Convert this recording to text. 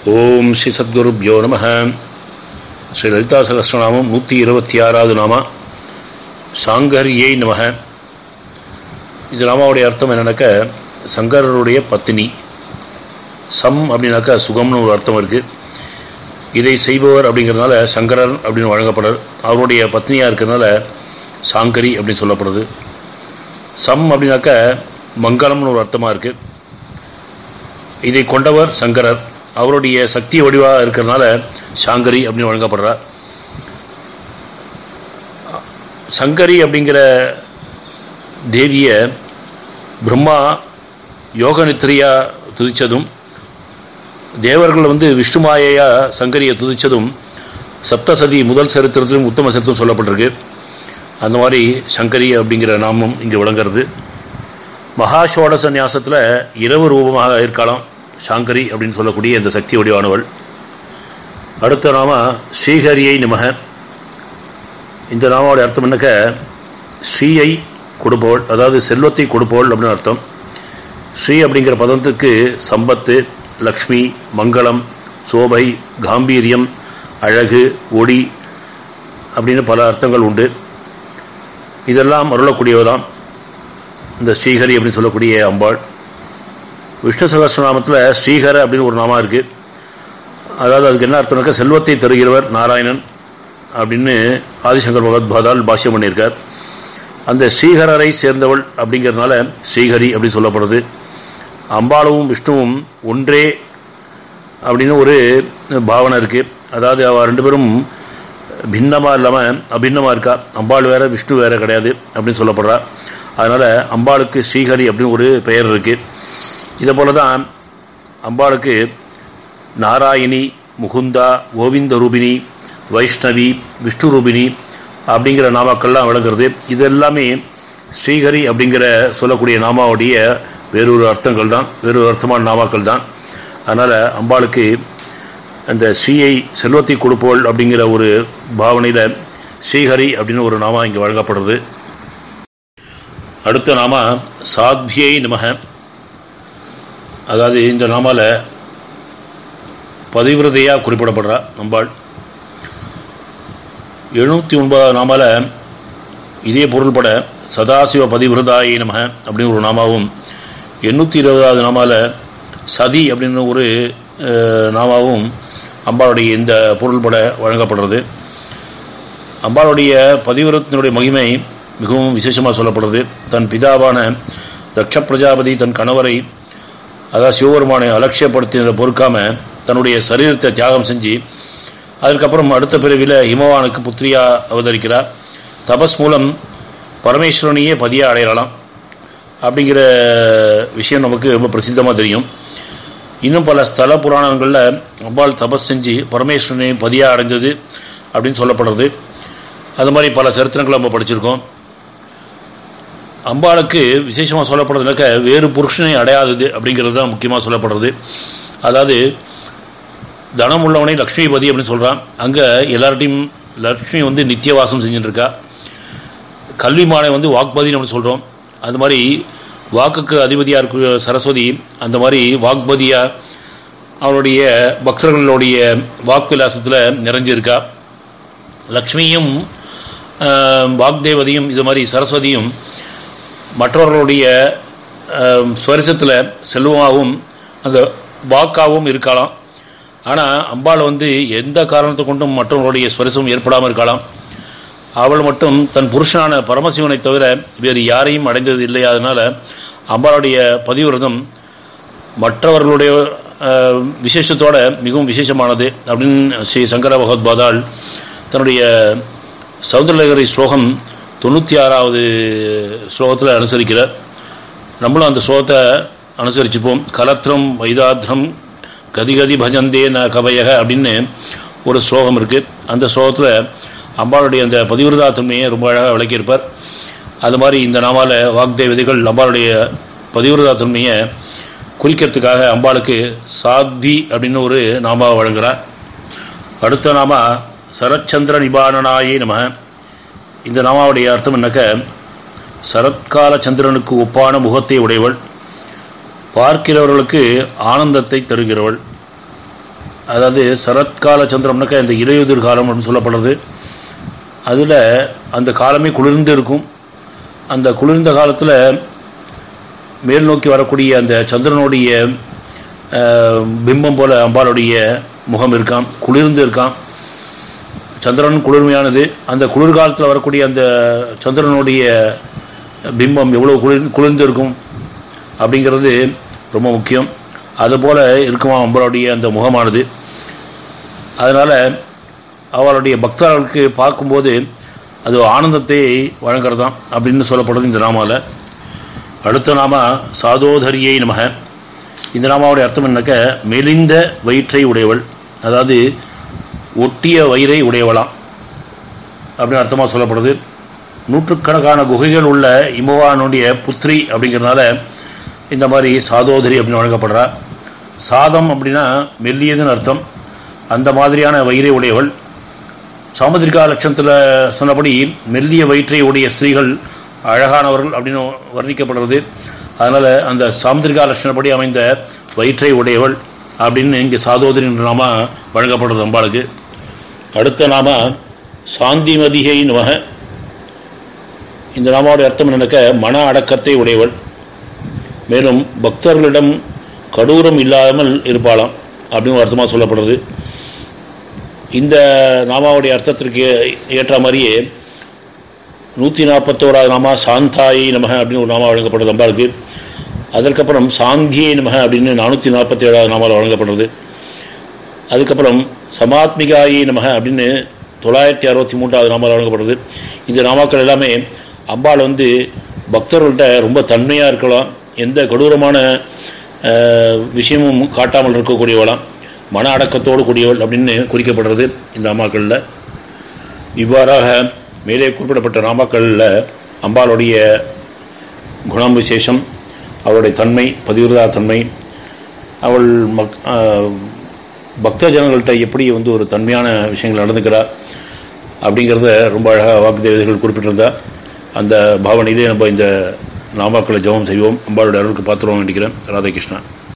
ஓம் ஸ்ரீ சத்குருப்யோ நம ஸ்ரீ லலிதா சகஸ்ரநாமம் நூற்றி இருபத்தி ஆறாவது நாமா சாங்கரியை நமக இந்த நாமாவுடைய அர்த்தம் என்னன்னாக்க சங்கரருடைய பத்தினி சம் அப்படின்னாக்கா சுகம்னு ஒரு அர்த்தம் இருக்குது இதை செய்பவர் அப்படிங்கிறதுனால சங்கரர் அப்படின்னு வழங்கப்படுறார் அவருடைய பத்னியாக இருக்கிறதுனால சாங்கரி அப்படின்னு சொல்லப்படுது சம் அப்படின்னாக்க மங்களம்னு ஒரு அர்த்தமாக இருக்குது இதை கொண்டவர் சங்கரர் அவருடைய சக்தி வடிவாக இருக்கிறதுனால சாங்கரி அப்படின்னு வழங்கப்படுறார் சங்கரி அப்படிங்கிற தேவியை பிரம்மா யோக நித்திரையா துதித்ததும் தேவர்கள் வந்து விஷ்ணுமாயையா சங்கரியை துதித்ததும் சப்தசதி முதல் சரித்திரத்திலும் உத்தம சரித்திரம் சொல்லப்பட்டிருக்கு அந்த மாதிரி சங்கரி அப்படிங்கிற நாமம் இங்கே விளங்குறது மகாஷோடச நியாசத்தில் இரவு ரூபமாக இருக்கலாம் சாங்கரி அப்படின்னு சொல்லக்கூடிய இந்த சக்தி வடிவானவள் அடுத்த நாம ஸ்ரீஹரியை நமக இந்த நாமாவோட அர்த்தம் என்னக்க ஸ்ரீயை கொடுப்பவள் அதாவது செல்வத்தை கொடுப்பவள் அப்படின்னு அர்த்தம் ஸ்ரீ அப்படிங்கிற பதத்துக்கு சம்பத்து லக்ஷ்மி மங்களம் சோபை காம்பீரியம் அழகு ஒடி அப்படின்னு பல அர்த்தங்கள் உண்டு இதெல்லாம் அருளக்கூடியவதாம் இந்த ஸ்ரீஹரி அப்படின்னு சொல்லக்கூடிய அம்பாள் விஷ்ணு சகஸ்ரநாமத்தில் ஸ்ரீஹர அப்படின்னு ஒரு நாமா இருக்குது அதாவது அதுக்கு என்ன அர்த்தம்னாக்கா செல்வத்தை தருகிறவர் நாராயணன் அப்படின்னு ஆதிசங்கர் பகவத்பாதால் பாஷ்யம் பண்ணியிருக்கார் அந்த ஸ்ரீஹரரை சேர்ந்தவள் அப்படிங்கிறதுனால ஸ்ரீஹரி அப்படின்னு சொல்லப்படுறது அம்பாளவும் விஷ்ணுவும் ஒன்றே அப்படின்னு ஒரு பாவனை இருக்குது அதாவது அவ ரெண்டு பேரும் பின்னமாக இல்லாமல் அபின்னமாக இருக்கா அம்பாள் வேறு விஷ்ணு வேறு கிடையாது அப்படின்னு சொல்லப்படுறா அதனால் அம்பாளுக்கு ஸ்ரீஹரி அப்படின்னு ஒரு பெயர் இருக்குது இதை போல தான் அம்பாளுக்கு நாராயணி முகுந்தா கோவிந்த ரூபினி வைஷ்ணவி விஷ்ணு ரூபினி அப்படிங்கிற நாமாக்கள்லாம் விளங்குறது இது எல்லாமே ஸ்ரீஹரி அப்படிங்கிற சொல்லக்கூடிய நாமாவுடைய வேறொரு அர்த்தங்கள் தான் வேறொரு அர்த்தமான நாமாக்கள் தான் அதனால் அம்பாளுக்கு அந்த ஸ்ரீயை செல்வத்தை கொடுப்போள் அப்படிங்கிற ஒரு பாவனையில் ஸ்ரீஹரி அப்படின்னு ஒரு நாமா இங்கே வழங்கப்படுறது அடுத்த நாம சாத்வியை நமக அதாவது இந்த நாமால பதிவிரதையாக குறிப்பிடப்படுறா அம்பாள் எழுநூற்றி ஒன்பதாவது நாமால இதே பொருள்பட சதாசிவ பதிவிரதாயை நமக அப்படின்னு ஒரு நாமாவும் எண்ணூற்றி இருபதாவது நாமால சதி அப்படின்னு ஒரு நாமாவும் அம்பாளுடைய இந்த பொருள்பட வழங்கப்படுறது அம்பாளுடைய பதிவிரத்தினுடைய மகிமை மிகவும் விசேஷமாக சொல்லப்படுறது தன் பிதாவான தக்ஷ பிரஜாபதி தன் கணவரை அதாவது சிவபெருமானை அலட்சியப்படுத்தினதை பொறுக்காம தன்னுடைய சரீரத்தை தியாகம் செஞ்சு அதுக்கப்புறம் அடுத்த பிறவியில் ஹிமவானுக்கு புத்திரியாக அவதரிக்கிறார் தபஸ் மூலம் பரமேஸ்வரனையே பதியாக அடையலாம் அப்படிங்கிற விஷயம் நமக்கு ரொம்ப பிரசித்தமாக தெரியும் இன்னும் பல ஸ்தல புராணங்களில் அம்பாள் தபஸ் செஞ்சு பரமேஸ்வரனை பதியாக அடைஞ்சது அப்படின்னு சொல்லப்படுறது அது மாதிரி பல சரித்திரங்களை நம்ம படிச்சிருக்கோம் அம்பாளுக்கு விசேஷமாக சொல்லப்படுறதுனாக்க வேறு புருஷனை அடையாதது அப்படிங்கிறது தான் முக்கியமாக சொல்லப்படுறது அதாவது தனம் உள்ளவனை லக்ஷ்மிபதி அப்படின்னு சொல்கிறான் அங்கே எல்லார்ட்டையும் லக்ஷ்மி வந்து நித்தியவாசம் செஞ்சுட்டு இருக்கா கல்விமானை வந்து வாக்பதின்னு அப்படி சொல்கிறோம் அது மாதிரி வாக்குக்கு அதிபதியாக இருக்கிற சரஸ்வதி அந்த மாதிரி வாக்பதியாக அவருடைய பக்தர்களுடைய வாக்குவிலாசத்தில் நிறைஞ்சிருக்கா லக்ஷ்மியும் வாக்தேவதியும் இது மாதிரி சரஸ்வதியும் மற்றவர்களுடைய ஸ்வரிசத்தில் செல்வமாகவும் அந்த வாக்காகவும் இருக்கலாம் ஆனால் அம்பாள் வந்து எந்த காரணத்தை கொண்டும் மற்றவர்களுடைய ஸ்வரிசம் ஏற்படாமல் இருக்கலாம் அவள் மட்டும் தன் புருஷனான பரமசிவனை தவிர வேறு யாரையும் அடைந்தது இல்லை அதனால் அம்பாளுடைய பதிவிரதம் மற்றவர்களுடைய விசேஷத்தோட மிகவும் விசேஷமானது அப்படின்னு ஸ்ரீ சங்கர பகவத்பாதால் தன்னுடைய சௌந்தரலகரி ஸ்லோகம் தொண்ணூற்றி ஆறாவது ஸ்லோகத்தில் அனுசரிக்கிறார் நம்மளும் அந்த ஸ்லோகத்தை அனுசரிச்சுப்போம் கலத்திரம் வைதாத்திரம் கதிகதி பஜந்தே ந கவயக அப்படின்னு ஒரு ஸ்லோகம் இருக்குது அந்த ஸ்லோகத்தில் அம்பாளுடைய அந்த பதிவிரதா தன்மையை ரொம்ப அழகாக விளக்கியிருப்பார் அது மாதிரி இந்த நாமால வாக்தேவதிகள் அம்பாளுடைய பதிவிரதா தன்மையை குறிக்கிறதுக்காக அம்பாளுக்கு சாத்வி அப்படின்னு ஒரு நாமாவை வழங்குகிறார் அடுத்த நாமா சரச்சந்திர நிபானனாயே நம இந்த நாமாவுடைய அர்த்தம் என்னக்க சரத்கால சந்திரனுக்கு ஒப்பான முகத்தை உடையவள் பார்க்கிறவர்களுக்கு ஆனந்தத்தை தருகிறவள் அதாவது சரத்கால சந்திரம்னாக்கா இந்த இலையுதிர் காலம் அப்படின்னு சொல்லப்படுறது அதில் அந்த காலமே குளிர்ந்து இருக்கும் அந்த குளிர்ந்த காலத்தில் மேல் நோக்கி வரக்கூடிய அந்த சந்திரனுடைய அஹ், பிம்பம் போல அம்பாளுடைய முகம் இருக்காம் குளிர்ந்து இருக்காம் சந்திரன் குளிர்மையானது அந்த குளிர்காலத்தில் வரக்கூடிய அந்த சந்திரனுடைய பிம்பம் எவ்வளோ குளிர் குளிர்ந்து இருக்கும் அப்படிங்கிறது ரொம்ப முக்கியம் அதுபோல் இருக்குமா அம்பாளுடைய அந்த முகமானது அதனால் அவளுடைய பக்தர்களுக்கு பார்க்கும்போது அது ஆனந்தத்தை வழங்குறதாம் அப்படின்னு சொல்லப்படுது இந்த நாமாவில் அடுத்த நாம சாதோதரியை நமக இந்த நாமாவுடைய அர்த்தம் என்னக்க மெலிந்த வயிற்றை உடையவள் அதாவது ஒட்டிய வயிறை உடையவளாம் அப்படின்னு அர்த்தமாக சொல்லப்படுது நூற்றுக்கணக்கான குகைகள் உள்ள இமவானுடைய புத்ரி அப்படிங்கிறதுனால இந்த மாதிரி சாதோதரி அப்படின்னு வழங்கப்படுறா சாதம் அப்படின்னா மெல்லியதுன்னு அர்த்தம் அந்த மாதிரியான வயிறை உடையவள் சாமுதிரிகா லட்சணத்தில் சொன்னபடி மெல்லிய வயிற்றை உடைய ஸ்திரீகள் அழகானவர்கள் அப்படின்னு வர்ணிக்கப்படுறது அதனால் அந்த சாமுதிரிகா லட்சணப்படி அமைந்த வயிற்றை உடையவள் அப்படின்னு இங்கே சாதோதரி என்ற நாம வழங்கப்படுறது அம்பாளுக்கு அடுத்த நாம சாந்திமதிகை நமக இந்த நாமாவுடைய அர்த்தம் என்னக்க மன அடக்கத்தை உடையவள் மேலும் பக்தர்களிடம் கடூரம் இல்லாமல் இருப்பாளாம் அப்படின்னு ஒரு அர்த்தமாக சொல்லப்படுறது இந்த நாமாவுடைய அர்த்தத்திற்கு ஏற்ற மாதிரியே நூற்றி நாற்பத்தோராவது நாமா சாந்தாயி நமக அப்படின்னு ஒரு நாமா வழங்கப்படுறது அம்பாளுக்கு அதற்கப்புறம் சாந்தியை நமக அப்படின்னு நானூற்றி நாற்பத்தி ஏழாவது நாமாவில் வழங்கப்படுறது அதுக்கப்புறம் சமாத்மிகாயி நமக அப்படின்னு தொள்ளாயிரத்தி அறுபத்தி மூன்றாவது நாமாவில் வழங்கப்படுறது இந்த நாமாக்கள் எல்லாமே அம்பாள் வந்து பக்தர்கள்ட்ட ரொம்ப தன்மையாக இருக்கலாம் எந்த கொடூரமான அஹ், விஷயமும் காட்டாமல் இருக்கக்கூடியவளாம் மன அடக்கத்தோடு கூடியவள் அப்படின்னு குறிக்கப்படுறது இந்த நாமாக்களில் இவ்வாறாக மேலே குறிப்பிடப்பட்ட நாமாக்களில் அம்பாளுடைய குணம் விசேஷம் அவளுடைய தன்மை பதிவிரதா தன்மை அவள் மக் ஆஹ், பக்த ஜனங்கள்கிட்ட எப்படி வந்து ஒரு தன்மையான விஷயங்கள் நடந்துக்கிறா அப்படிங்கிறத ரொம்ப அழகாக வாக்குதேவதைகள் குறிப்பிட்டிருந்தா அந்த பாவனையிலே நம்ம இந்த நாமாக்களை ஜெபம் செய்வோம் அம்பாளுடைய அருளுக்கு பாத்திரம் வேண்டிக்கிறேன் ராதாகிருஷ்ணா